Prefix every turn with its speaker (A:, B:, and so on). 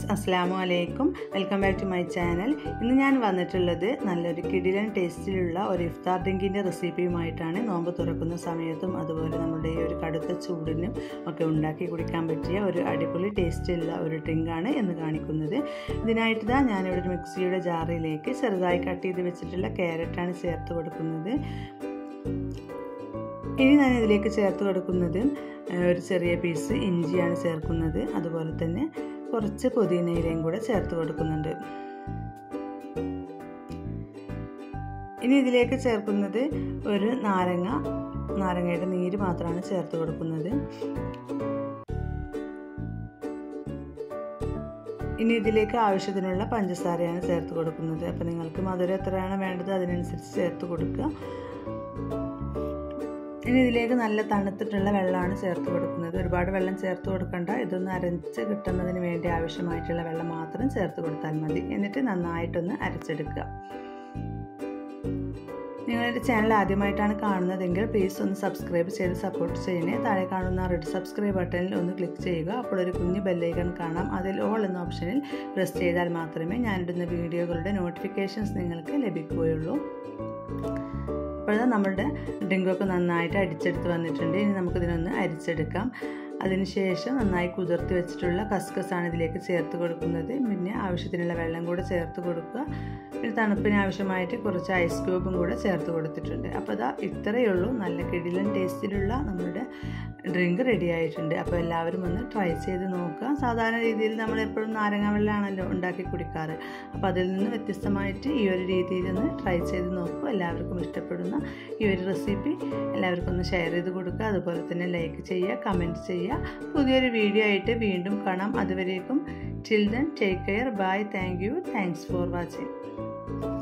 A: അസ്സാം വലൈക്കും welcome back to my channel ഇന്ന് ഞാൻ വന്നിട്ടുള്ളത് നല്ലൊരു കിടിലൻ ടേസ്റ്റിലുള്ള ഒരു ഇഫ്താർ ഡ്രിങ്കിൻ്റെ റെസിപ്പിയുമായിട്ടാണ് നോമ്പ് തുറക്കുന്ന സമയത്തും അതുപോലെ നമ്മുടെ ഈ ഒരു കടുത്ത ചൂടിനും ഒക്കെ ഉണ്ടാക്കി കുടിക്കാൻ പറ്റിയ ഒരു അടിപൊളി ടേസ്റ്റുള്ള ഒരു ഡ്രിങ്കാണ് എന്ന് കാണിക്കുന്നത് ഇതിനായിട്ട് ഇതാ ഞാനിവിടെ ഒരു മിക്സിയുടെ ജാറിലേക്ക് ചെറുതായി കട്ട് ചെയ്ത് വെച്ചിട്ടുള്ള ക്യാരറ്റാണ് ചേർത്ത് കൊടുക്കുന്നത് ഇനി ഞാൻ ഇതിലേക്ക് ചേർത്ത് കൊടുക്കുന്നത് ഒരു ചെറിയ പീസ് ഇഞ്ചിയാണ് ചേർക്കുന്നത് അതുപോലെ തന്നെ കുറച്ച് പുതിനയിലയും കൂടെ ചേർത്ത് കൊടുക്കുന്നുണ്ട് ഇനി ഇതിലേക്ക് ചേർക്കുന്നത് ഒരു നാരങ്ങ നാരങ്ങയുടെ നീര് മാത്രമാണ് ചേർത്ത് കൊടുക്കുന്നത് ഇനി ഇതിലേക്ക് ആവശ്യത്തിനുള്ള പഞ്ചസാരയാണ് ചേർത്ത് കൊടുക്കുന്നത് അപ്പോൾ നിങ്ങൾക്ക് മധുരം എത്രയാണ് വേണ്ടത് അതിനനുസരിച്ച് ചേർത്ത് കൊടുക്കുക ഇനി ഇതിലേക്ക് നല്ല തണുത്തിട്ടുള്ള വെള്ളമാണ് ചേർത്ത് കൊടുക്കുന്നത് ഒരുപാട് വെള്ളം ചേർത്ത് കൊടുക്കണ്ട ഇതൊന്ന് അരച്ച് കിട്ടുന്നതിന് വേണ്ടി ആവശ്യമായിട്ടുള്ള വെള്ളം മാത്രം ചേർത്ത് കൊടുത്താൽ മതി എന്നിട്ട് നന്നായിട്ടൊന്ന് അരച്ചെടുക്കുക നിങ്ങളുടെ ചാനൽ ആദ്യമായിട്ടാണ് കാണുന്നതെങ്കിൽ പ്ലീസ് ഒന്ന് സബ്സ്ക്രൈബ് ചെയ്ത് സപ്പോർട്ട് ചെയ്യണേ താഴെ കാണുന്ന റെഡ് സബ്സ്ക്രൈബ് ബട്ടണിൽ ഒന്ന് ക്ലിക്ക് ചെയ്യുക അപ്പോൾ ഒരു കുഞ്ഞ് ബെല്ലൈക്കൺ കാണാം അതിൽ ഓൾ എന്ന ഓപ്ഷനിൽ പ്രസ് ചെയ്താൽ മാത്രമേ ഞാനിടുന്ന വീഡിയോകളുടെ നോട്ടിഫിക്കേഷൻസ് നിങ്ങൾക്ക് ലഭിക്കുകയുള്ളൂ അപ്പോൾ നമ്മളുടെ ഡെങ്കൊക്കെ നന്നായിട്ട് അടിച്ചെടുത്ത് വന്നിട്ടുണ്ട് ഇനി നമുക്കിതിനൊന്ന് അരിച്ചെടുക്കാം അതിനുശേഷം നന്നായി കുതിർത്തി വെച്ചിട്ടുള്ള കസ്കസാണ് ഇതിലേക്ക് ചേർത്ത് കൊടുക്കുന്നത് പിന്നെ ആവശ്യത്തിനുള്ള വെള്ളം കൂടെ ചേർത്ത് കൊടുക്കുക പിന്നെ തണുപ്പിന് ആവശ്യമായിട്ട് കുറച്ച് ഐസ് ക്യൂബും കൂടെ ചേർത്ത് കൊടുത്തിട്ടുണ്ട് അപ്പോൾ അതാ ഇത്രയേ ഉള്ളൂ നല്ല കിടിലൻ ടേസ്റ്റിലുള്ള നമ്മുടെ ഡ്രിങ്ക് റെഡി ആയിട്ടുണ്ട് അപ്പോൾ എല്ലാവരും ഒന്ന് ട്രൈ ചെയ്ത് നോക്കുക സാധാരണ രീതിയിൽ നമ്മൾ എപ്പോഴും നാരങ്ങ വെള്ളമാണല്ലോ ഉണ്ടാക്കി കുടിക്കാറ് അപ്പോൾ അതിൽ നിന്ന് വ്യത്യസ്തമായിട്ട് ഈ ഒരു രീതിയിൽ ഒന്ന് ട്രൈ ചെയ്ത് നോക്കുക എല്ലാവർക്കും ഇഷ്ടപ്പെടുന്ന ഈ ഒരു റെസിപ്പി എല്ലാവർക്കും ഒന്ന് ഷെയർ ചെയ്ത് കൊടുക്കുക അതുപോലെ തന്നെ ലൈക്ക് ചെയ്യുക കമൻറ്റ് ചെയ്യുക പുതിയൊരു വീഡിയോ ആയിട്ട് വീണ്ടും കാണാം അതുവരേക്കും children take care bye thank you thanks for watching